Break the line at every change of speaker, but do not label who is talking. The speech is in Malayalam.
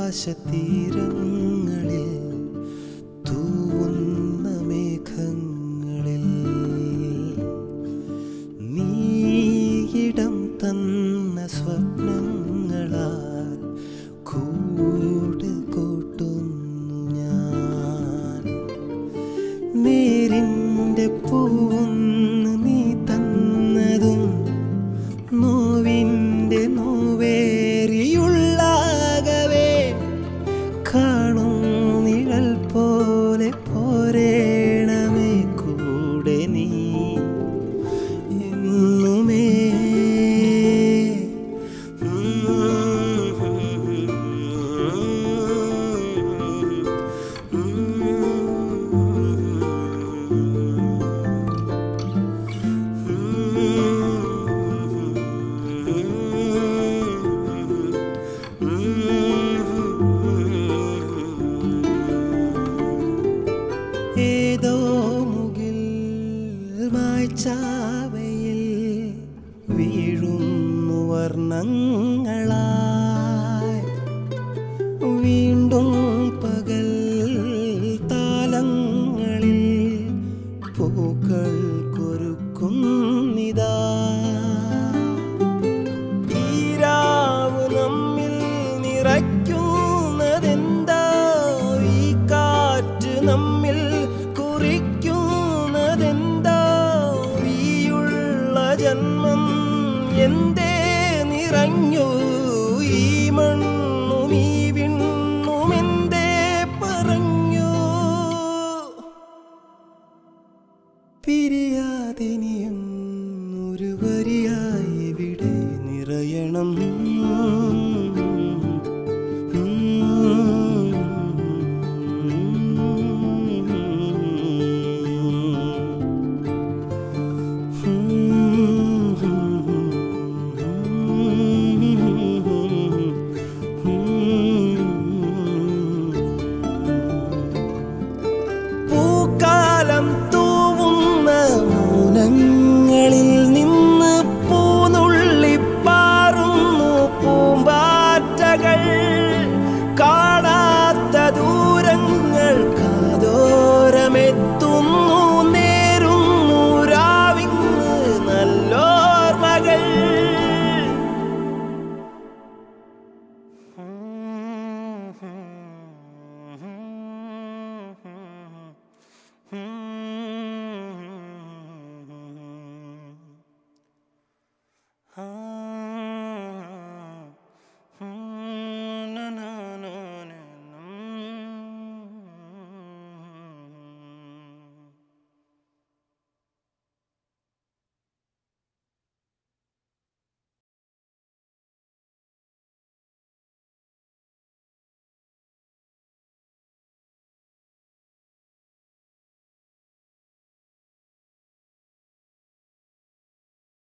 ആകാശതീരങ്ങളിൽ തൂവുന്ന മേഘങ്ങളിൽ നീയിടം തന്ന സ്വപ്നങ്ങളാൽ കൂട് കൂട്ടുന്നു ഞാൻ നേരിൻ്റെ പൂവുന്ന് നീ തന്നതും നോവിൻ്റെ നോവേറിയുള്ളാകവേ കാണും നിഴൽ പോലെ പോരേണമേ കൂടെ നീ എന്നുമേ ഏതോ മുകിൽ മായ്ച്ചാവയിൽ വീഴുന്നു വർണ്ണങ്ങളായി വീണ്ടും പകൽ താലങ്ങളിൽ പൂക്കൾ കൊരുക്കുന്നിതാ ഈരാവ് നമ്മിൽ നിറയ്ക്കുന്നതെന്താ ഈ കാറ്റ് നമ്മിൽ കുറിക്കുന്നതെന്താ ഈയുള്ള ജന്മം എന്തേ നിറഞ്ഞു ഈ മണ്ണും ഈ വിണ്ണും എന്തേ പറഞ്ഞു പിരിയാതിനിയും ഒരു വരിയായി ഇവിടെ നിറയണം പൂക്കാലം തൂവുന്ന മൗനങ്ങളിൽ നിന്ന് പൂനുള്ളിപ്പാറുന്നു പൂമ്പാറ്റകൾ കാ